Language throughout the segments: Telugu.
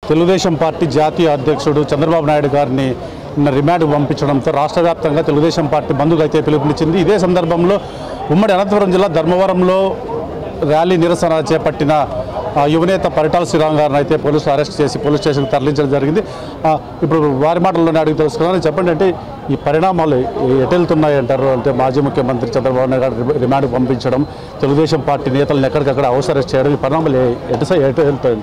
తెలుగుదేశం పార్టీ జాతీయ అధ్యక్షుడు చంద్రబాబు నాయుడు గారిని నిన్న రిమాండ్ పంపించడంతో రాష్ట్ర వ్యాప్తంగా తెలుగుదేశం పార్టీ బంధుకు అయితే పిలుపునిచ్చింది ఇదే సందర్భంలో ఉమ్మడి అనంతపురం జిల్లా ధర్మవరంలో ర్యాలీ నిరసన చేపట్టిన ఆ, యువనేత పరిటాల శ్రీరామ్ గారిని అయితే పోలీసులు అరెస్ట్ చేసి పోలీస్ స్టేషన్కి తరలించడం జరిగింది ఆ, ఇప్పుడు వారి మాటల్లోనే అడిగి తెలుసుకున్నాను చెప్పండి అంటే ఈ పరిణామాలు ఎటు వెళ్తున్నాయి అంటారు అంటే మాజీ ముఖ్యమంత్రి చంద్రబాబు నాయుడు గారు రిమాండ్ పంపించడం తెలుగుదేశం పార్టీ నేతలను ఎక్కడికక్కడ హౌస్ అరెస్ట్ చేయడం ఈ పరిణామాలు ఏ- ఎటు సై- ఎటు వెళ్తాయి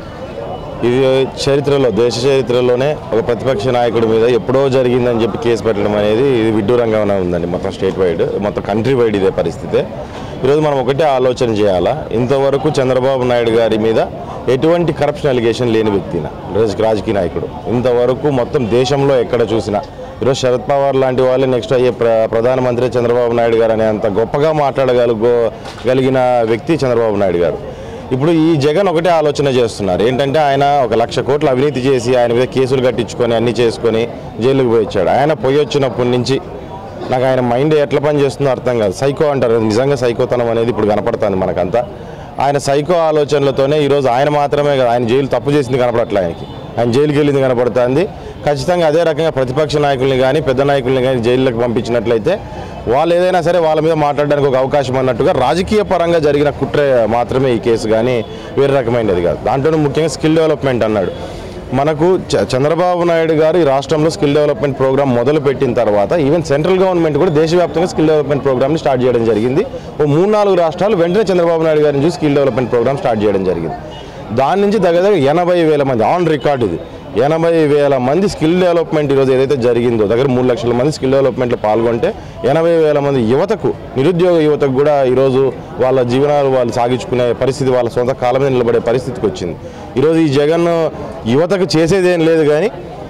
ఇది చరిత్రలో దేశ చరిత్రలోనే ఒక ప్రతిపక్ష నాయకుడి మీద ఎప్పుడో జరిగిందని చెప్పి కేసు పెట్టడం అనేది ఇది విడ్డూరంగానే ఉందండి మొత్తం స్టేట్ వైడ్ మొత్తం కంట్రీ వైడ్ ఇదే పరిస్థితి ఈరోజు మనం ఒకటే ఆలోచన చేయాలా ఇంతవరకు చంద్రబాబు నాయుడు గారి మీద ఎటువంటి కరప్షన్ అలిగేషన్ లేని వ్యక్తిన రాజ- రాజకీయ నాయకుడు ఇంతవరకు మొత్తం దేశంలో ఎక్కడ చూసినా ఈరోజు శరద్ పవార్ లాంటి వాళ్ళు నెక్స్ట్ అయ్యే ప్ర ప్రధానమంత్రి చంద్రబాబు నాయుడు గారు అనే అంత గొప్పగా మాట్లాడగలుగో గలిగిన వ్యక్తి చంద్రబాబు నాయుడు గారు ఇప్పుడు ఈ జగన్ ఒకటే ఆలోచన చేస్తున్నారు ఏంటంటే ఆయన ఒక లక్ష కోట్లు అవినీతి చేసి ఆయన మీద కేసులు కట్టించుకొని అన్ని చేసుకొని జైలుకు పోయి వచ్చాడు ఆయన పోయి వచ్చినప్పటి నుంచి నాకు ఆయన మైండ్ ఎట్లా పని చేస్తుందో అర్థం కాదు సైకో అంటారు నిజంగా సైకోతనం అనేది ఇప్పుడు కనపడుతుంది మనకంతా ఆయన సైకో ఆలోచనలతోనే ఈరోజు ఆయన మాత్రమే కాదు ఆయన జైలు తప్పు చేసింది కనపడట్లే ఆయనకి ఆయన జైలుకి వెళ్ళింది కనపడుతుంది ఖచ్చితంగా అదే రకంగా ప్రతిపక్ష నాయకుల్ని కానీ పెద్ద నాయకుల్ని కానీ జైల్లోకి పంపించినట్లయితే వాళ్ళు ఏదైనా సరే వాళ్ళ మీద మాట్లాడడానికి ఒక అవకాశం అన్నట్టుగా రాజకీయ పరంగా జరిగిన కుట్ర మాత్రమే ఈ కేసు కానీ వేరే రకమైనది కాదు దాంట్లో ముఖ్యంగా స్కిల్ డెవలప్మెంట్ అన్నాడు మనకు చ- చంద్రబాబు నాయుడు గారు ఈ రాష్ట్రంలో స్కిల్ డెవలప్మెంట్ ప్రోగ్రామ్ మొదలు పెట్టిన తర్వాత ఈవెన్ సెంట్రల్ గవర్నమెంట్ కూడా దేశవ్యాప్తంగా స్కిల్ డెవలప్మెంట్ ప్రోగ్రామ్ని స్టార్ట్ చేయడం జరిగింది ఓ మూడు నాలుగు రాష్ట్రాలు వెంటనే చంద్రబాబు నాయుడు గారిని చూసి స్కిల్ డెవలప్మెంట్ ప్రోగ్రామ్ స్టార్ట్ చేయడం జరిగింది దాని నుంచి దగ్గర దగ్గర ఎనభై వేల మంది ఆన్ రికార్డ్ ఇది ఎనభై వేల మంది స్కిల్ డెవలప్మెంట్ ఈరోజు ఏదైతే జరిగిందో దగ్గర మూడు లక్షల మంది స్కిల్ డెవలప్మెంట్లో పాల్గొంటే ఎనభై వేల మంది యువతకు నిరుద్యోగ యువతకు కూడా ఈరోజు వాళ్ళ జీవనాలు వాళ్ళు సాగించుకునే పరిస్థితి వాళ్ళ సొంత కాలం మీద నిలబడే పరిస్థితికి వచ్చింది ఈరోజు ఈ జగన్ యువతకు చేసేదేం లేదు కానీ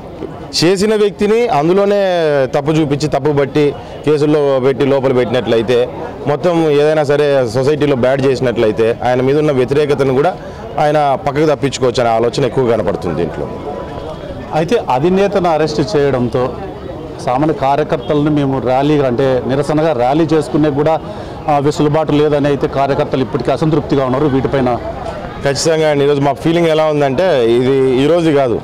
చేసిన వ్యక్తిని అందులోనే తప్పు చూపించి తప్పు బట్టి కేసుల్లో పెట్టి లోపల పెట్టినట్లయితే మొత్తం ఏదైనా సరే సొసైటీలో బ్యాడ్ చేసినట్లయితే ఆయన మీద ఉన్న వ్యతిరేకతను కూడా ఆయన పక్కకు తప్పించుకోవచ్చు అనే ఆలోచన ఎక్కువ కనపడుతుంది దీంట్లో అయితే అధినేతను అరెస్ట్ చేయడంతో సామాన్య కార్యకర్తలను మేము ర్యాలీ అంటే నిరసనగా ర్యాలీ చేసుకునే కూడా ఆ, వెసులుబాటు లేదని అయితే కార్యకర్తలు ఇప్పటికీ అసంతృప్తిగా ఉన్నారు వీటిపైన ఖచ్చితంగా అండి ఈరోజు మా ఫీలింగ్ ఎలా ఉందంటే ఇది ఈరోజు కాదు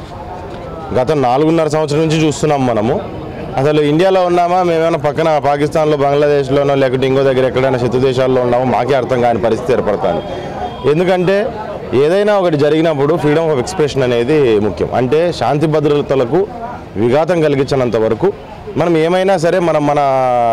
గత నాలుగున్నర సంవత్సరం నుంచి చూస్తున్నాం మనము అసలు ఇండియాలో ఉన్నామా మేమేమైనా పక్కన పాకిస్తాన్లో బంగ్లాదేశ్లోనో లేకుంటే ఇంకో దగ్గర ఎక్కడైనా శత్రు దేశాల్లో ఉన్నామో మాకే అర్థం కాని పరిస్థితి ఏర్పడుతుంది ఎందుకంటే ఏదైనా ఒకటి జరిగినప్పుడు ఫ్రీడమ్ ఆఫ్ ఎక్స్ప్రెషన్ అనేది ముఖ్యం అంటే శాంతి భద్రతలకు విఘాతం కలిగించినంత వరకు మనం ఏమైనా సరే మనం మన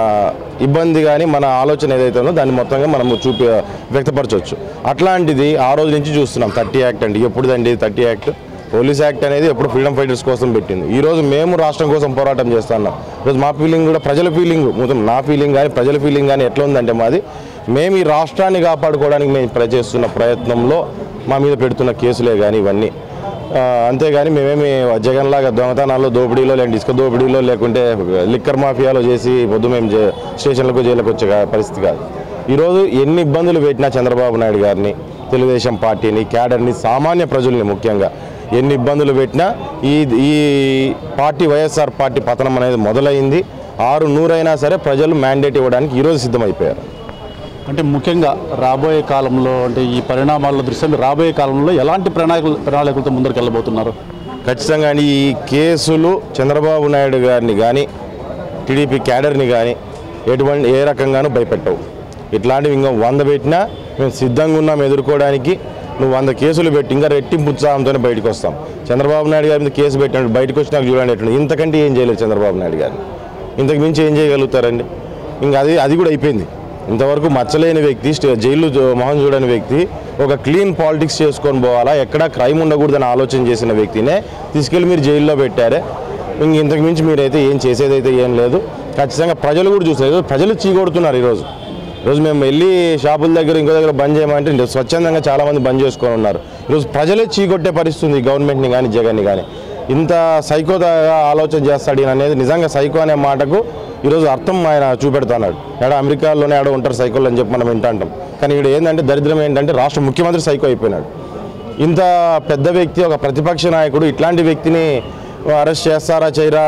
ఇబ్బంది కానీ మన ఆలోచన ఏదైతే ఉందో దాన్ని మొత్తంగా మనం చూపి వ్యక్తపరచవచ్చు అట్లాంటిది ఆ రోజు నుంచి చూస్తున్నాం థర్టీ యాక్ట్ అండి ఎప్పుడుదండి థర్టీ యాక్ట్ పోలీస్ యాక్ట్ అనేది ఎప్పుడు ఫ్రీడమ్ ఫైటర్స్ కోసం పెట్టింది ఈ రోజు మేము రాష్ట్రం కోసం పోరాటం చేస్తున్నాం ఈరోజు మా ఫీలింగ్ కూడా ప్రజల ఫీలింగ్ మొత్తం నా ఫీలింగ్ కానీ ప్రజల ఫీలింగ్ కానీ ఎట్లా ఉందంటే మాది మేము ఈ రాష్ట్రాన్ని కాపాడుకోవడానికి మేము ప్ర- చేస్తున్న ప్రయత్నంలో మా మీద పెడుతున్న కేసులే కానీ ఇవన్నీ ఆ, అంతేగాని మేమేమి జగన్ లాగా దొంగతనాల్లో దోపిడీలో లేదంటే ఇసుక దోపిడీలో లేకుంటే లిక్కర్ మాఫియాలో చేసి పొద్దు మేము జే- స్టేషన్లకు జైలుకు వచ్చే కా- పరిస్థితి కాదు ఈరోజు ఎన్ని ఇబ్బందులు పెట్టినా చంద్రబాబు నాయుడు గారిని తెలుగుదేశం పార్టీని క్యాడర్ని సామాన్య ప్రజల్ని ముఖ్యంగా ఎన్ని ఇబ్బందులు పెట్టినా ఈ ఈ పార్టీ వైఎస్ఆర్ పార్టీ పతనం అనేది మొదలైంది ఆరు నూరైనా సరే ప్రజలు మ్యాండేట్ ఇవ్వడానికి ఈరోజు సిద్ధమైపోయారు అంటే ముఖ్యంగా రాబోయే కాలంలో అంటే ఈ పరిణామాల దృష్ట్యా మీరు రాబోయే కాలంలో ఎలాంటి ప్రణాళికలు ప్రణాళికలతో ముందరికి వెళ్ళబోతున్నారు ఖచ్చితంగా అండి ఈ కేసులు చంద్రబాబు నాయుడు గారిని కానీ టీడీపీ క్యాడర్ని కానీ ఎటువంటి ఏ రకంగానూ భయపెట్టవు ఇట్లాంటివి ఇంకా వంద పెట్టినా మేము సిద్ధంగా ఉన్నాం ఎదుర్కోవడానికి నువ్వు వంద కేసులు పెట్టి ఇంకా రెట్టింపు ఉత్సాహంతోనే బయటకు వస్తాం చంద్రబాబు నాయుడు గారి మీద కేసు పెట్టినట్టు బయటకు వచ్చినాక చూడండి ఎట్లా ఇంతకంటే ఏం చేయలేదు చంద్రబాబు నాయుడు గారిని ఇంతకు మించి ఏం చేయగలుగుతారండి ఇంకా అది అది కూడా అయిపోయింది ఇంతవరకు మచ్చలేని వ్యక్తి స్టే- జైలు జో- మొహం చూడని వ్యక్తి ఒక క్లీన్ పాలిటిక్స్ చేసుకొని పోవాలా ఎక్కడా క్రైమ్ ఉండకూడదని ఆలోచన చేసిన వ్యక్తినే తీసుకెళ్ళి మీరు జైల్లో పెట్టారే ఇంక ఇంతకు మించి మీరైతే ఏం చేసేదైతే ఏం లేదు ఖచ్చితంగా ప్రజలు కూడా చూస్తారు ఈరోజు ప్రజలు చీకొడుతున్నారు ఈరోజు ఈరోజు మేము వెళ్ళి షాపుల దగ్గర ఇంకో దగ్గర బంద్ చేయమంటే ఇంత స్వచ్ఛందంగా చాలామంది బంద్ చేసుకొని ఉన్నారు ఈరోజు ప్రజలే చీకొట్టే పరిస్థితి ఉంది గవర్నమెంట్ని కానీ జగన్ని కానీ ఇంత సైకోగా ఆలోచన చేస్తాడు ఈయన అనేది నిజంగా సైకో అనే మాటకు ఈరోజు అర్థం ఆయన చూపెడుతున్నాడు ఎడ అమెరికాలోనే ఎడ ఉంటారు సైకోలు అని చెప్పి మనం వింటాంటాం కానీ ఇక్కడ ఏంటంటే దరిద్రం ఏంటంటే రాష్ట్ర ముఖ్యమంత్రి సైకో అయిపోయినాడు ఇంత పెద్ద వ్యక్తి ఒక ప్రతిపక్ష నాయకుడు ఇట్లాంటి వ్యక్తిని అరెస్ట్ చేస్తారా చేయరా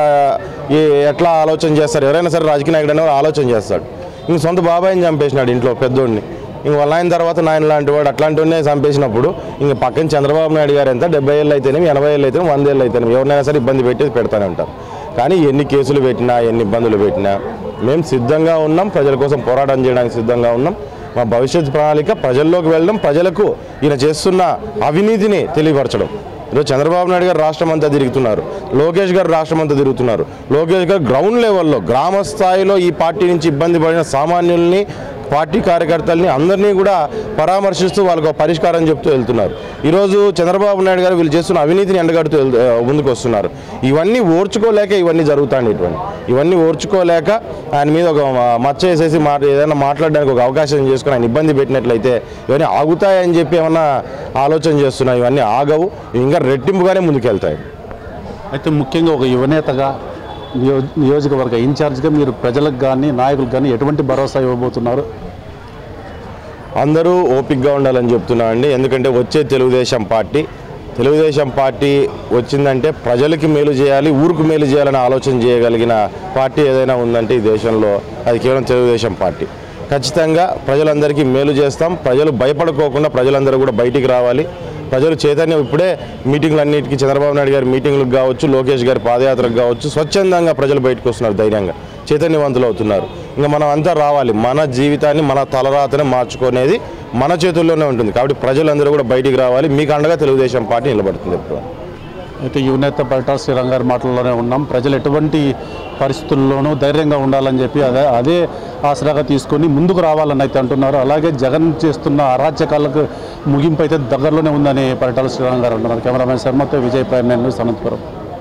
ఏ- ఎట్లా ఆలోచన చేస్తారు ఎవరైనా సరే రాజకీయ నాయకుడు అనేవారు ఆలోచన చేస్తాడు ఇంక సొంత బాబాయిని చంపేసినాడు ఇంట్లో పెద్దోడిని ఇంక వాళ్ళ ఆయన తర్వాత నాయన లాంటి వాడు అట్లాంటి వాడినే చంపేసినప్పుడు ఇంక పక్కన చంద్రబాబు నాయుడు గారు ఎంత డెబ్బై ఏళ్ళు అయితేనేమి ఎనభై ఏళ్ళు అయితేనే వంద ఏళ్ళు అయితేనేమి ఎవరినైనా సరే ఇబ్బంది పెట్టి పెడతానే ఉంటారు కానీ ఎన్ని కేసులు పెట్టినా ఎన్ని ఇబ్బందులు పెట్టినా మేము సిద్ధంగా ఉన్నాం ప్రజల కోసం పోరాటం చేయడానికి సిద్ధంగా ఉన్నాం మా భవిష్యత్ ప్రణాళిక ప్రజల్లోకి వెళ్ళడం ప్రజలకు ఈయన చేస్తున్న అవినీతిని తెలియపరచడం ఈరోజు చంద్రబాబు నాయుడు గారు రాష్ట్రం అంతా తిరుగుతున్నారు లోకేష్ గారు రాష్ట్రం అంతా తిరుగుతున్నారు లోకేష్ గారు గ్రౌండ్ లెవెల్లో గ్రామ స్థాయిలో ఈ పార్టీ నుంచి ఇబ్బంది పడిన సామాన్యుల్ని పార్టీ కార్యకర్తల్ని అందరినీ కూడా పరామర్శిస్తూ వాళ్ళకు ఒక పరిష్కారం చెప్తూ వెళ్తున్నారు ఈరోజు చంద్రబాబు నాయుడు గారు వీళ్ళు చేస్తున్న అవినీతిని ఎండగడుతూ వెళ్- ఆ, ముందుకు వస్తున్నారు ఇవన్నీ ఓర్చుకోలేక ఇవన్నీ జరుగుతాయి ఇటువంటి ఇవన్నీ ఓర్చుకోలేక ఆయన మీద ఒక మ- మచ్చ వేసేసి మాట ఏదైనా మాట్లాడడానికి ఒక అవకాశం చేసుకుని ఆయన ఇబ్బంది పెట్టినట్లయితే ఇవన్నీ ఆగుతాయని చెప్పి ఏమన్నా ఆలోచన చేస్తున్నాయి ఇవన్నీ ఆగవు ఇంకా రెట్టింపుగానే ముందుకెళ్తాయి అయితే ముఖ్యంగా ఒక యువనేతగా నియో నియోజకవర్గ ఇన్ఛార్జ్గా మీరు ప్రజలకు కానీ నాయకులకు కానీ ఎటువంటి భరోసా ఇవ్వబోతున్నారు అందరూ ఓపిక్గా ఉండాలని చెప్తున్నా అండి ఎందుకంటే వచ్చే తెలుగుదేశం పార్టీ తెలుగుదేశం పార్టీ వచ్చిందంటే ప్రజలకి మేలు చేయాలి ఊరికి మేలు చేయాలని ఆలోచన చేయగలిగిన పార్టీ ఏదైనా ఉందంటే ఈ దేశంలో అది కేవలం తెలుగుదేశం పార్టీ ఖచ్చితంగా ప్రజలందరికీ మేలు చేస్తాం ప్రజలు భయపడుకోకుండా ప్రజలందరూ కూడా బయటికి రావాలి ప్రజలు చైతన్యం ఇప్పుడే మీటింగ్లన్నిటికీ చంద్రబాబు నాయుడు గారి మీటింగ్లకు కావచ్చు లోకేష్ గారి పాదయాత్రకు కావచ్చు స్వచ్ఛందంగా ప్రజలు బయటకు వస్తున్నారు ధైర్యంగా చైతన్యవంతులు అవుతున్నారు ఇంకా మనం అంతా రావాలి మన జీవితాన్ని మన తలరాతనే మార్చుకునేది మన చేతుల్లోనే ఉంటుంది కాబట్టి ప్రజలందరూ కూడా బయటికి రావాలి మీకు అండగా తెలుగుదేశం పార్టీ నిలబడుతుంది ఎప్పుడు అయితే యువనేత పరిటాల శ్రీరామ్ గారి మాటల్లోనే ఉన్నాం ప్రజలు ఎటువంటి పరిస్థితుల్లోనూ ధైర్యంగా ఉండాలని చెప్పి అదే అదే ఆసరాగా తీసుకొని ముందుకు రావాలని అయితే అంటున్నారు అలాగే జగన్ చేస్తున్న అరాచకాలకు ముగింపు అయితే దగ్గరలోనే ఉందని పరిటాల శ్రీరామ్ గారు అంటున్నారు కెమెరామెన్ శర్మతో విజయ్ ప్రైమ్ నేను అనంతపురం